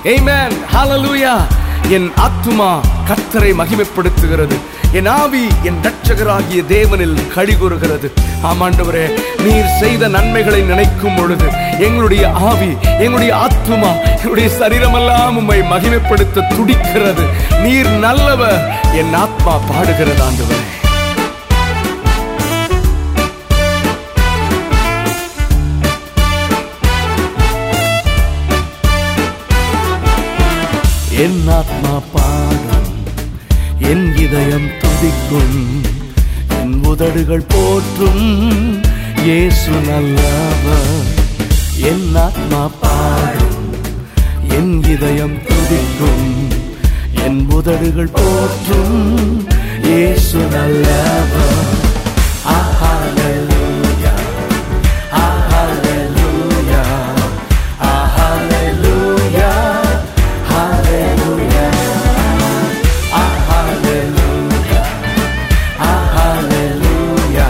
Amen. Hallelujah. என் ஆத்துமா கர்த்தரை மகிமைப்படுத்துகிறது என் ஆவி என் ரட்சகராகிய தேவனில் கழிகூறுகிறது ஆமாண்டவரே நீர் செய்த நன்மைகளை நினைக்கும் பொழுது எங்களுடைய ஆவி எங்களுடைய ஆத்துமா எங்களுடைய சரீரமெல்லாம் உம்மை மகிமைப்படுத்த துடிக்கிறது நீர் நல்லவர் என் ஆத்மா பாடுகிறது ஆண்டவரே என் ஆத்மா பாடும் என் இதயம் துதிக்கும் என் உதடுகள் போற்றும் இயேசு நல்லவர் என் ஆத்மா பாடும் என் இதயம் துதிக்கும் என் உதடுகள் போற்றும் இயேசு நல்லவர் Hallelujah. Hallelujah. Hallelujah. Hallelujah. Hallelujah. Hallelujah.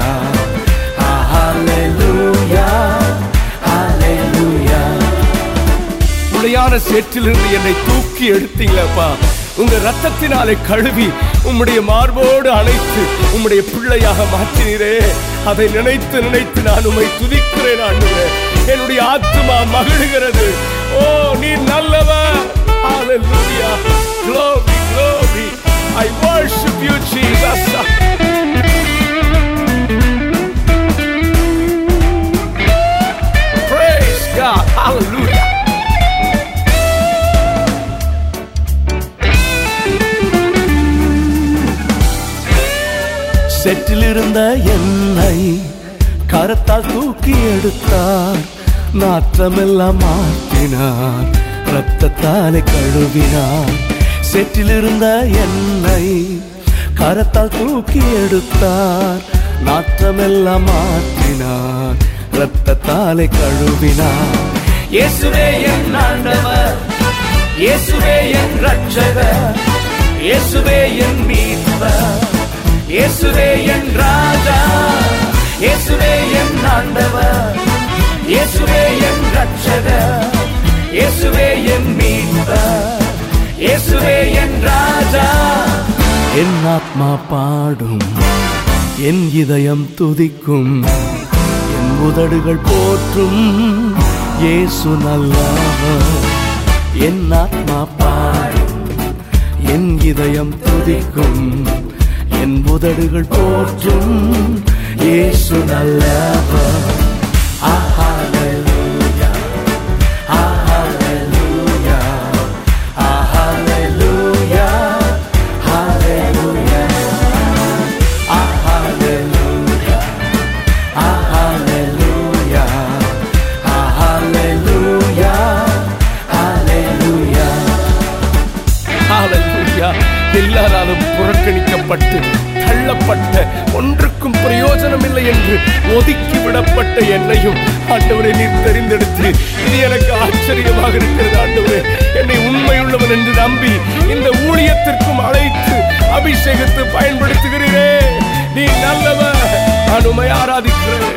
Hallelujah. Hallelujah. உளையான சேற்றிலிருந்து என்னை தூக்கி எடுத்தீங்களப்பா உங்க ரத்தத்தினாலே கழுவி உம்முடைய மார்போடு அணைத்து உம்முடைய பிள்ளையாக மாற்றினீரே அதை நினைத்து நினைத்து நான் உம்மை துதிக்கிறேன் ஆண்டுகிறே என்னுடைய ஆத்துமா மகிழுகிறது ஓ நீ நல்லவர் Hallelujah. Glory, glory. I worship you, Jesus. Praise God. Hallelujah. செற்றிலிருந்த என்னை கரத்தால் தூக்கி எடுத்தார் நாற்றமெல்லாம் மாற்றினார் ரத்தத்தாலே கழுவினார் செற்றிலிருந்த என்னை கரத்தால் தூக்கி எடுத்தார் நாற்றமெல்லாம் மாற்றினார் ரத்தத்தாலே கழுவினார் இயேசுவே என் ஆண்டவர் இயேசுவே என் ரட்சகர் இயேசுவே என் மீட்பர் இயேசுவே என் ராஜா இயேசுவே என் ஆண்டவர் இயேசுவே என் ரட்சகர் இயேசுவே என் மீட்பர் இயேசுவே என் ராஜா என் ஆத்மா பாடும் என் இதயம் துதிக்கும் என் உதடுகள் போற்றும் இயேசு நல்லவர் என் ஆத்மா பாடும் என் இதயம் துதிக்கும் என் உதடுகள் போற்றும் இயேசு நல்லவர் Hallelujah. Hallelujah. Hallelujah. Hallelujah. Hallelujah. Hallelujah. Hallelujah. Hallelujah. ஹalleluya எல்லாராலும் புறக்கணிக்கப்பட்டு தள்ளப்பட்ட ஒன்றுக்கும் பிரயோஜனம் இல்லை என்று ஒதுக்கி விடப்பட்ட என்னையும் ஆண்டவரை நீர் தெரிந்தெடுத்து இது எனக்கு ஆச்சரியமாக இருக்கிறது ஆண்டவரே என்னை உண்மையுள்ளவன் என்று நம்பி இந்த ஊழியத்திற்கும் அழைத்து அபிஷேகத்தை பயன்படுத்துகிறீரே நீ நல்லவர் நான் உம்மை ஆராதிக்கிறேன்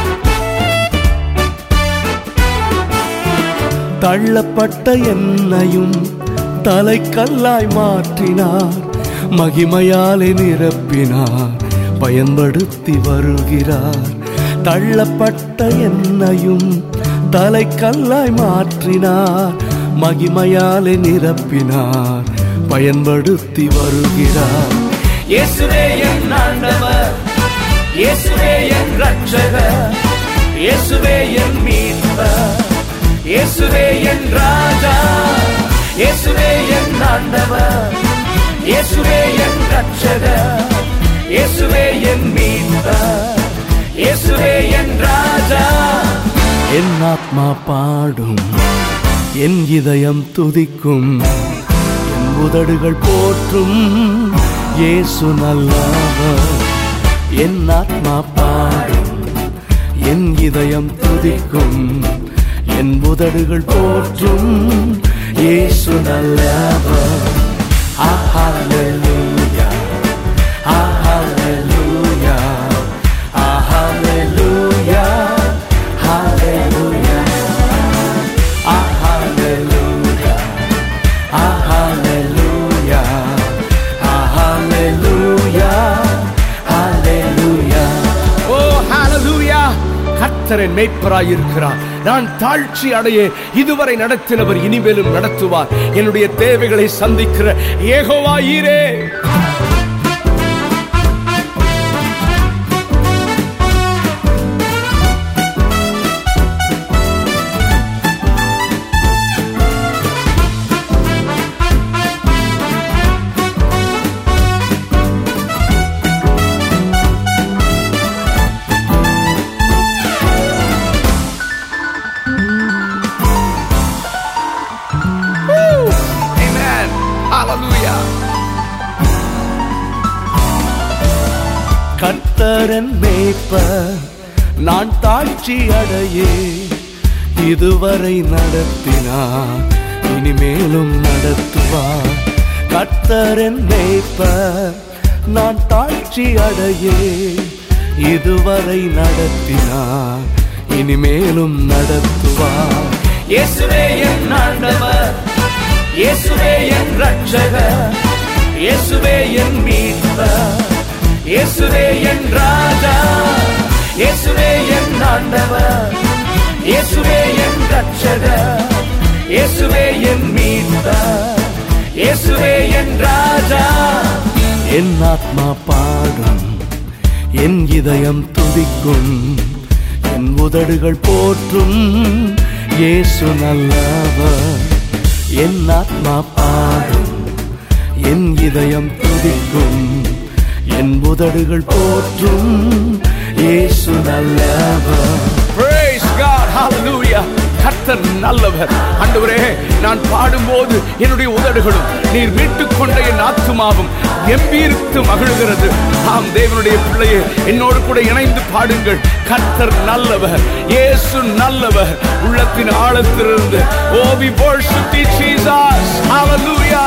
தள்ளப்பட்ட என்னையும் தலைக்கல்லாய் மாற்றினார் மகிமையாலே நிரப்பினார் பயன்படுத்தி வருகிறார் தள்ளப்பட்ட என்னையும் தலைக்கல்லாய் மாற்றினார் மகிமையாலே நிரப்பினார் பயன்படுத்தி வருகிறார் இயேசுவே என் ஆண்டவர் இயேசுவே என் ரட்சகர் இயேசுவே என் மீட்பர் இயேசுவே என் ராஜா இயேசுவே என் ஆண்டவர் இயேசுவே என் ரட்சகர் இயேசுவே என் மீட்பர் இயேசுவே என் ராஜா என் ஆத்மா பாடும் என் இதயம் துதிக்கும் என் உதடுகள் போற்றும் இயேசு நல்லவர் என் ஆத்மா பாடும் என் இதயம் துதிக்கும் என் உதடுகள் போற்றும் இயேசு நல்லவர் Hallelujah. Hallelujah. Hallelujah. Hallelujah. Hallelujah. கர்த்தரின் மேய்ப்பராய் இருக்கிறார் நான் தாழ்ச்சி அடைய இதுவரை நடத்தினவர் இனிமேலும் நடத்துவார் என்னுடைய தேவைகளை சந்திக்கிற ஏகோவாயிரே Amen. Hallelujah. கர்த்தரன் மேய்ப்பர் நான் தாழ்ச்சி அடையே இதுவரை நடத்தினார் இனிமேலும் நடத்துவார் கர்த்தரன் மேய்ப்பர் நான் தாழ்ச்சி அடையே இதுவரை நடத்தினார் இனிமேலும் நடத்துவார் இயேசுவே என் ஆண்டவர் இயேசுவே என் ரட்சகர் இயேசுவே என் மீட்பர் இயேசுவே என் ராஜா இயேசுவே என் ஆண்டவர் இயேசுவே என் ரட்சகர் இயேசுவே என் மீட்பர் இயேசுவே என் ராஜா என் ஆத்மா பாடும் என் இதயம் துடிக்கும் என் உதடுகள் போற்றும் இயேசு நல்லவர் என் ஆத்மா பாடும் என் இதயம் துடிக்கும் என் உதடுகள் போற்றும் இயேசு நல்லவர் Praise God, hallelujah. கர்த்தர் நல்லவர் ஆண்டவரே நான் பாடும்போது என்னுடைய உதடுகளும் நீர் மீட்டுக் கொண்ட என் ஆத்துமாவும் எம்பீரித்து மகிழ்கிறது ஆம் தேவனுடைய பிள்ளையே என்னோடு கூட இணைந்து பாடுங்கள் கர்த்தர் நல்லவர் இயேசு நல்லவர் உள்ளத்தின் ஆழத்திலிருந்து ஓ we worship thee, Jesus hallelujah